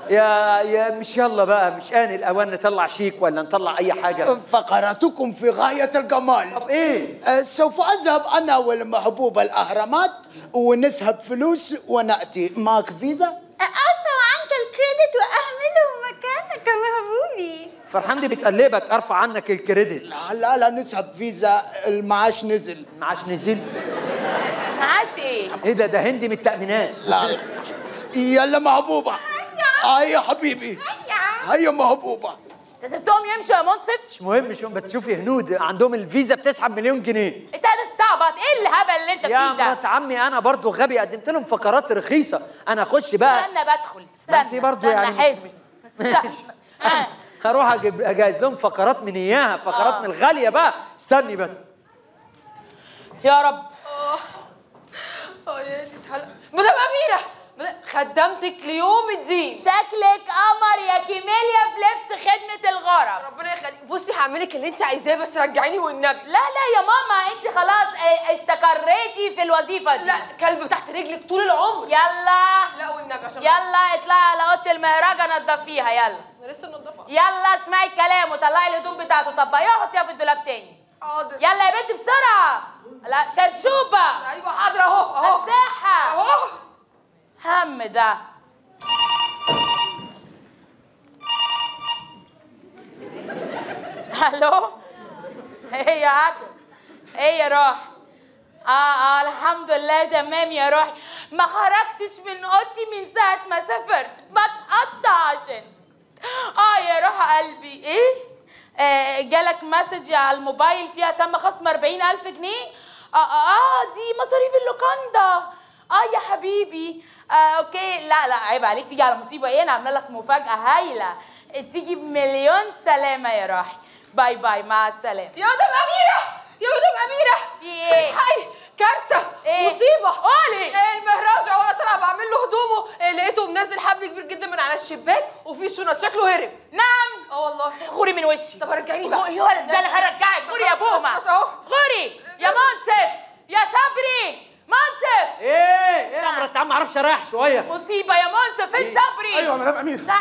يا يا مش يلا بقى مش آن الأوان نطلع شيك ولا نطلع أي حاجة فقراتكم في غاية الجمال طب إيه؟ أه، سوف أذهب أنا والمحبوبة الأهرامات ونسحب فلوس ونأتي معك فيزا ارفع عنك الكريدت واحمله مكانك يا محبوبي فرحان دي بتقلبك أرفع عنك الكريدت لا لا لا نسحب فيزا المعاش نزل معاش نزل معاش ايه إيه ده ده هندي من التأمينات لا لا يلا محبوبة هيا يا حبيبي هيا محبوبة انت سبتهم يمشوا يا منصف مش مهم مش مهم بس شوفي هنود عندهم الفيزا بتسحب مليون جنيه انت هتستعبط ايه الهبل اللي انت يا فيه ده مرات عمي انا برضو غبي قدمت لهم فقرات رخيصه انا اخش بقى استنى بدخل ما استنى انت برضو استنى يعني مش- حزن استنى آه. هروح أجيب اجهز لهم فقرات من اياها فقرات آه. من الغاليه بقى استني بس يا رب اه يا دي اتهلق مدام اميره مدام- خدمتك ليوم الدين شكلك قمر يا كيميليا في لبس خدمة الغرب ربنا يخليك بصي هعملك اللي انت عايزاه بس رجعيني والنبي لا لا يا ماما انت خلاص اه، استقريتي في الوظيفة دي لا كلب تحت رجلك طول العمر يلا لا والنبي عشان يلا اطلعي على اوضه المهرجة نضفيها يلا انا لسه منضفه يلا اسمعي الكلام وطلعي الهدوم بتاعته طبقيها وحطيها في الدولاب تاني حاضر يلا يا بنت بسرعة لا شرشوبة ايوه حاضر اهو اهو مساحة اهو هم ده الو ايه يا عقل ايه يا روح اه اه الحمد لله تمام يا روحي ما خرجتش من اوضتي من ساعه ما سافرت بتقطع عشان اه يا روح قلبي ايه آه جالك مسج على الموبايل فيها تم خصم 40000 جنيه اه اه, آه دي مصاريف اللوكاندا اه يا حبيبي آه اوكي لا لا عيب عليك تيجي على مصيبه ايه انا عامله لك مفاجاه هايله تيجي بمليون سلامه يا روحي باي باي مع السلامه يا مدام اميره يا مدام اميره في ايه هاي كارثه إيه؟ مصيبه قولي. إيه المهراجة وانا طالعه بعمل له هدومه إيه لقيته منزل حبل كبير جدا من على الشباك وفي شنط شكله هرب نعم اه والله غوري من وشي طب رجعيني بقى غوري ولا ده انا هرجعك غوري يا خلاص، خلاص، بومه خلاص أهو. غوري يا منصف يا صبري منصف ايه ايه يا مرات عم معرفش اريح شويه مصيبه يا منصف فين صبري ايوه يا مدام امير لا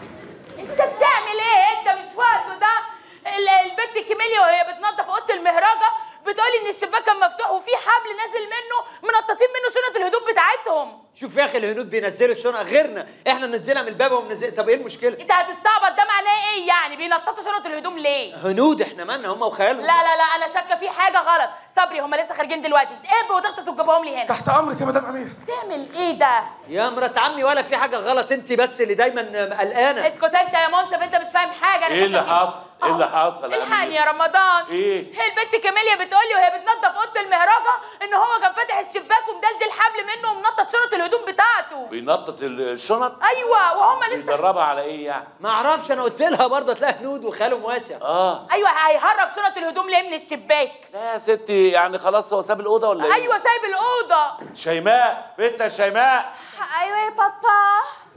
انت بتعمل ايه انت مش وقته ده ال- البنت كيميليا وهي بتنظف اوضه المهرجه بتقولي ان الشباك كان مفتوح وفي حبل نازل منه منططين منه شنط الهدوم بتاعتهم شوف يا اخي الهنود بينزلوا الشنط غيرنا احنا ننزلها من الباب ومنزل طب ايه المشكله انت هتستعبط ده معناه ايه يعني بينططوا شنط الهدوم ليه هنود احنا مالنا هم وخيالهم لا لا لا انا شاكه في حاجه غلط صبري هم لسه خارجين دلوقتي تقب وتغطس وتجيبهم لي هنا تحت امرك يا مدام امير تعمل ايه ده يا مرات عمي ولا في حاجه غلط انت بس اللي دايما قلقانه اسكت انت يا منصف انت مش فاهم حاجه انا ايه اللي شاكة فيك. حصل؟ ايه اللي حصل يا الحقني أمير؟ يا رمضان إيه؟ هي البنت كاميليا بتقول لي وهي بتنظف اوضه المهرجه ان هو كان فاتح الشباك ومدلدل حبل منه ومنطط شنط الهدوم بتاعته بينطط الشنط ايوه وهم لسه بيدربها على ايه يعني؟ ما اعرفش انا قلت لها برضه تلاقي هنود وخيالهم واسع اه ايوه هيهرب شنط الهدوم ليه من الشباك لا يا ستي يعني خلاص هو ساب الاوضه ولا ايه؟ ايوه سايب الاوضه شيماء بنت يا شيماء ايوه يا بابا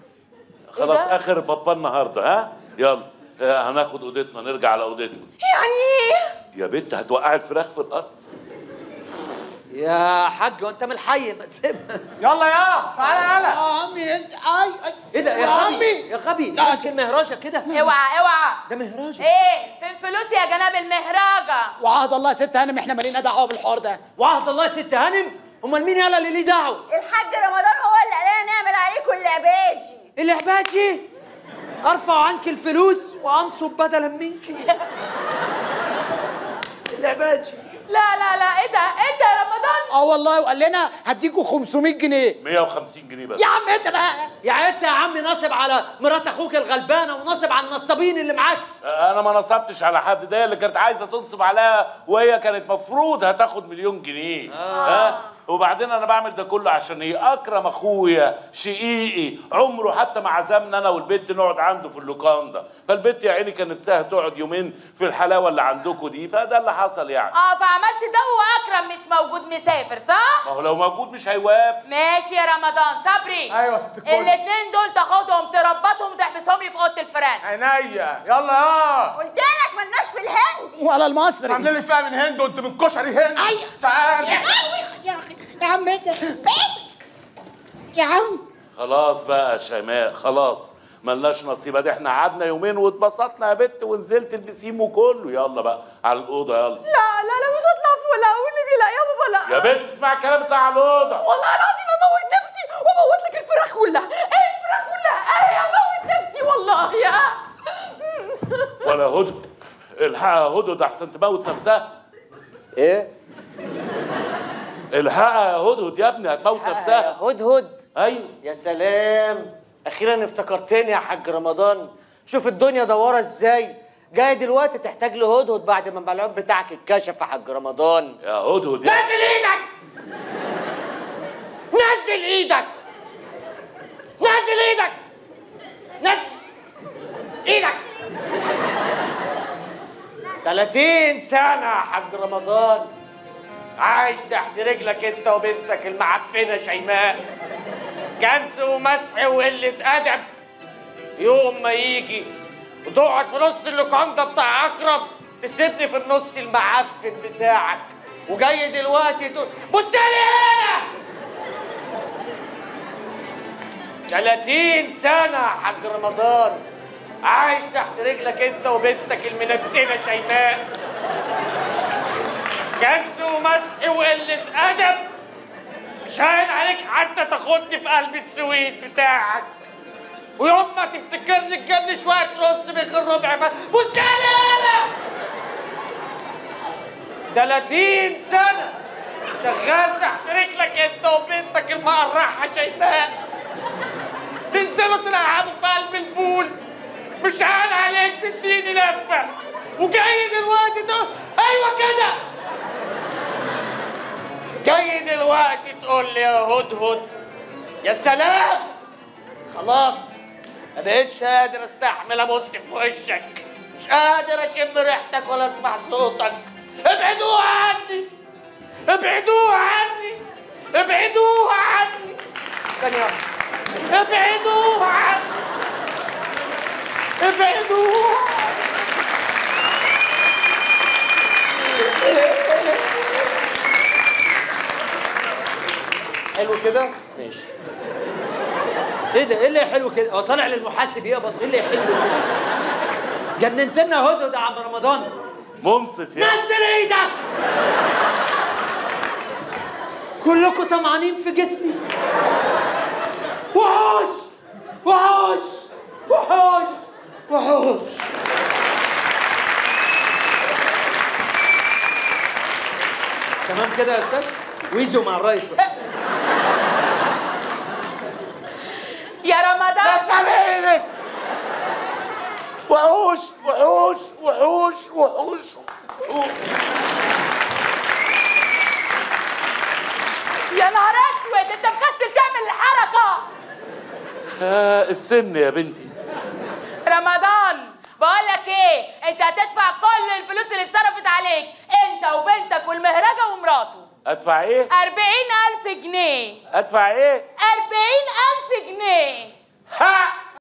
خلاص ده؟ اخر بابا النهارده ها؟ يلا آه، هناخد اوضتنا نرجع على اوضتنا يعني ايه يا بنت هتوقعي الفراخ في الارض يا حاج وانت من الحي ما تسيبها يلا يا تعالى يلا يا عمي انت اي اي ايه ده يا عمي غبي يا غبي لا، ماسك المهراجه كده اوعى اوعى ده مهراجه ايه فين فلوسي يا جناب المهرجه وعهد الله يا ست هانم احنا مالينا دعوه بالحوار ده وعهد الله يا ست هانم امال مين يلا اللي ليه دعوه الحاج رمضان هو اللي قال لنا نعمل عليكم اللعباجي اللعباتي ارفع عنك الفلوس وانصب بدلا منك اللعباتي لا لا لا ايه ده ايه ده يا رمضان اه والله وقال لنا هديكوا 500 جنيه 150 جنيه بس يا عم انت بقى يعني انت يا عم ناصب على مرات اخوك الغلبانه وناصب على النصابين اللي معاك انا ما نصبتش على حد ده اللي كانت عايزه تنصب عليها وهي كانت مفروض هتاخد مليون جنيه آه. ها وبعدين انا بعمل ده كله عشان هي اكرم اخويا شقيقي عمره حتى ما عزمنا انا والبنت نقعد عنده في اللوكاندا فالبنت يا عيني كان نفسها تقعد يومين في الحلاوه اللي عندكم دي فده اللي حصل يعني اه فعملت ده واكرم مش موجود مسافر صح ما هو لو موجود مش هيوافق ماشي يا رمضان صبري ايوه يا ست الكل الاتنين دول تاخدهم تربطهم وتحبسهم لي في اوضه الفيران عينيا يلا يا قلت لك ملناش في الهند ولا المصري عاملين لي فيها من هند وانت من كشري هند أيوة. تعال يا اخي يا عم انت يا عم خلاص بقى يا شيماء خلاص ملناش نصيب ادي احنا قعدنا يومين واتبسطنا يا بت ونزلت البسيم وكله يلا بقى على الاوضه يلا لا لا لا مش هطلع فوق لا والنبي لا يا بابا لا يا بت اسمع الكلام بتاع على الاوضه والله العظيم اموت نفسي واموت لك الفراخ كلها ايه الفراخ كلها ايه اموت نفسي والله يا ولا هدهد الحقها هدهد احسن تموت نفسها ايه الحقها يا هدهد يا ابني هتموت نفسها هدهد ايوه يا سلام اخيرا افتكرتني يا حاج رمضان شوف الدنيا دواره ازاي جاي دلوقتي تحتاج لهدهد بعد ما الملعون بتاعك اتكشف يا حاج رمضان يا هدهد يا نزل ايدك نزل ايدك نزل ايدك نزل ايدك 30 سنة يا حاج رمضان عايش تحت رجلك انت وبنتك المعفنة شيماء كنس ومسح وقلة أدب يوم ما يجي وتقعد في نص اللوكاندا بتاع أكرم تسيبني في النص المعفن بتاعك وجاي دلوقتي تقول بص لي هنا 30 سنة يا حاج رمضان عايش تحت رجلك انت وبنتك المنتنة شيماء كنز ومسح وقلة أدب مش هاين عليك حتى تاخدني في قلب السويت بتاعك ويوم ما تفتكرني تجيبني شوية رز بيخر ربع ف... بص انا 30 سنة شغال تحت رجلك انت وبنتك المقرحة شيماء تنزلوا تلعبوا في قلب البول مش هان عليك تديني لفة وجاي دلوقتي تقول ايوه كده جاي دلوقتي تقول لي يا هدهد يا سلام خلاص ما بقتش قادر استحمل ابص في وشك مش قادر اشم ريحتك ولا اسمع صوتك ابعدوه عني ابعدوه عني ابعدوه عني ثانية واحدة. ابعدوه عني ابعدوه حلو كده؟ ماشي ايه ده ايه اللي حلو كده هو طالع للمحاسب يقبض ايه اللي حلو كده جننت لنا هدهد يا عم رمضان منصف يا نزل ايدك كلكم طمعانين في جسمي وحوش وحوش وحوش وحوش تمام كده يا استاذ ويزو مع الرئيس بقى يا رمضان ايدك وحوش وحوش وحوش وحوش يا نهار اسود انت مكسل تعمل الحركه آه السن يا بنتي رمضان بقول لك ايه انت هتدفع كل الفلوس اللي اتصرفت عليك انت وبنتك والمهرجه ومراته ادفع ايه 40000 جنيه ادفع ايه 40000 جنيه ها